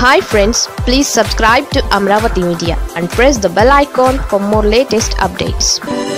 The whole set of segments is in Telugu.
hi friends please subscribe to Amaravati media and press the bell icon for more latest updates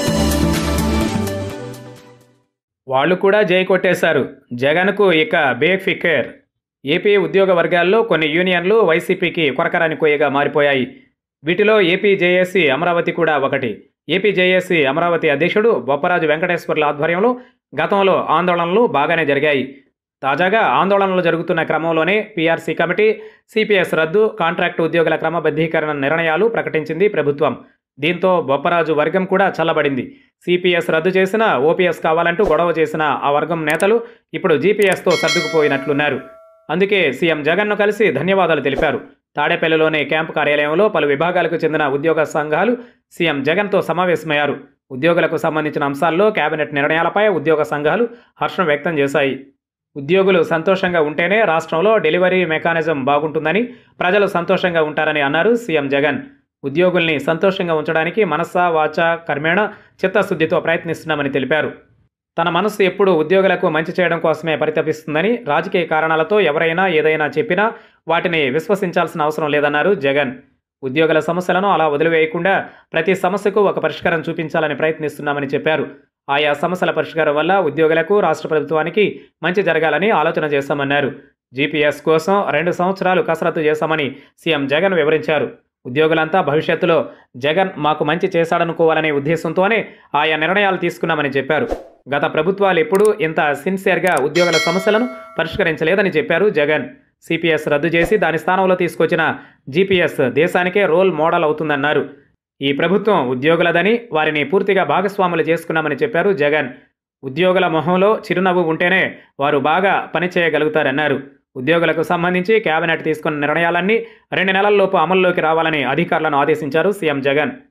వాళ్ళు కూడా జై కొట్టేశారు జగన్కు ఇక బేక్ ఫికేర్ ఏపీ ఉద్యోగ వర్గాల్లో కొన్ని యూనియన్లు వైసీపీకి కొరకరాని కొయ్యగా మారిపోయాయి వీటిలో ఏపీ జేఏసీ అమరావతి కూడా ఒకటి ఏపీ జేఏసీ అమరావతి అధ్యక్షుడు బొప్పరాజు వెంకటేశ్వర్ల ఆధ్వర్యంలో గతంలో ఆందోళనలు బాగానే జరిగాయి తాజాగా ఆందోళనలు జరుగుతున్న క్రమంలోనే పీఆర్సీ కమిటీ సిపిఎస్ రద్దు కాంట్రాక్టు ఉద్యోగుల క్రమబద్ధీకరణ నిర్ణయాలు ప్రకటించింది ప్రభుత్వం దీంతో బొప్పరాజు వర్గం కూడా చల్లబడింది సిపిఎస్ రద్దు చేసిన ఓపీఎస్ కావాలంటూ గొడవ చేసిన ఆ వర్గం నేతలు ఇప్పుడు జీపీఎస్తో సర్దుకుపోయినట్లున్నారు అందుకే సీఎం జగన్ను కలిసి ధన్యవాదాలు తెలిపారు తాడేపల్లిలోని క్యాంపు కార్యాలయంలో పలు విభాగాలకు చెందిన ఉద్యోగ సంఘాలు సీఎం జగన్తో సమావేశమయ్యారు ఉద్యోగులకు సంబంధించిన అంశాల్లో కేబినెట్ నిర్ణయాలపై ఉద్యోగ సంఘాలు హర్షం వ్యక్తం చేశాయి ఉద్యోగులు సంతోషంగా ఉంటేనే రాష్ట్రంలో డెలివరీ మెకానిజం బాగుంటుందని ప్రజలు సంతోషంగా ఉంటారని అన్నారు సీఎం జగన్ ఉద్యోగుల్ని సంతోషంగా ఉంచడానికి మనస్స వాచ కర్మేణ చిత్తశుద్ధితో ప్రయత్నిస్తున్నామని తెలిపారు తన మనస్సు ఎప్పుడు ఉద్యోగులకు మంచి చేయడం కోసమే పరితపిస్తుందని రాజకీయ కారణాలతో ఎవరైనా ఏదైనా చెప్పినా వాటిని విశ్వసించాల్సిన అవసరం లేదన్నారు జగన్ ఉద్యోగుల సమస్యలను అలా వదిలివేయకుండా ప్రతి సమస్యకు ఒక పరిష్కారం చూపించాలని ప్రయత్నిస్తున్నామని చెప్పారు ఆయా సమస్యల పరిష్కారం వల్ల ఉద్యోగులకు రాష్ట్ర ప్రభుత్వానికి మంచి జరగాలని ఆలోచన చేశామన్నారు జీపీఎస్ కోసం రెండు సంవత్సరాలు కసరత్తు చేశామని సీఎం జగన్ వివరించారు ఉద్యోగులంతా భవిష్యత్తులో జగన్ మాకు మంచి చేశాడనుకోవాలనే ఉద్దేశంతోనే ఆయా నిర్ణయాలు తీసుకున్నామని చెప్పారు గత ప్రభుత్వాలు ఎప్పుడూ ఇంత సిన్సియర్గా ఉద్యోగుల సమస్యలను పరిష్కరించలేదని చెప్పారు జగన్ సిపిఎస్ రద్దు చేసి దాని స్థానంలో తీసుకొచ్చిన జీపీఎస్ దేశానికే రోల్ మోడల్ అవుతుందన్నారు ఈ ప్రభుత్వం ఉద్యోగులదని వారిని పూర్తిగా భాగస్వాములు చేసుకున్నామని చెప్పారు జగన్ ఉద్యోగుల మొహంలో చిరునవ్వు ఉంటేనే వారు బాగా పనిచేయగలుగుతారన్నారు ఉద్యోగులకు సంబంధించి కేబినెట్ తీసుకున్న నిర్ణయాలన్నీ రెండు నెలల్లోపు అమల్లోకి రావాలని అధికారులను ఆదేశించారు సీఎం జగన్